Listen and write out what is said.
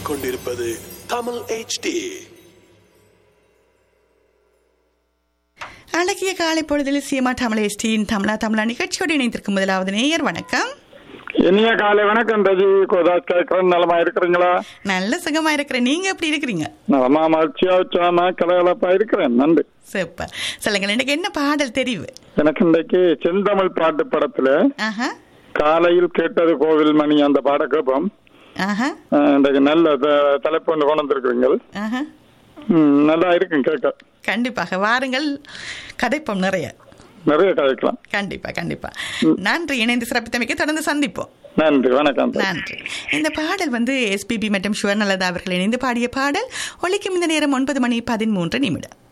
கேட்டுக்கொண்டிருப்பது தமிழ் HD அழகிய காலை பொழுதில் சீமா தமிழ் எஸ்டியின் தமிழா தமிழா நிகழ்ச்சியோடு இணைந்திருக்கும் முதலாவது நேயர் வணக்கம் இனிய காலை வணக்கம் ரஜி கோதாஸ் கேட்கிறேன் நலமா இருக்கிறீங்களா நல்ல சுகமா இருக்கிறேன் நீங்க எப்படி இருக்கிறீங்க நலமா மகிழ்ச்சியா உற்சாகமா கலகலப்பா இருக்கிறேன் நன்றி சூப்பர் சொல்லுங்கள் எனக்கு என்ன பாடல் தெரிவு எனக்கு இன்றைக்கு செந்தமிழ் பாட்டு படத்துல ஆஹா காலையில் கேட்டது கோவில் மணி அந்த பாட கேட்போம் ஆஹா அஹ், இன்றைக்கு நல்ல த- தலைப்பு ஒன்று கொண்டு வந்திருக்கிறீங்க ஆஹா ம், நல்லா இருக்கும் கேட்க கண்டிப்பாக வாருங்கள் கதைப்போம் நிறைய நிறைய கதைக்கலாம் கண்டிப்பா கண்டிப்பா நன்றி இணைந்து சிறப்பித்தமைக்கு தொடர்ந்து சந்திப்போம் நன்றி வணக்கம் நன்றி இந்த பாடல் வந்து எஸ்பிபி மற்றும் ஷுவர் நல்லதா அவர்கள் இணைந்து பாடிய பாடல் ஒலிக்கும் இந்த நேரம் ஒன்பது மணி பதிமூன்று நிமிடம்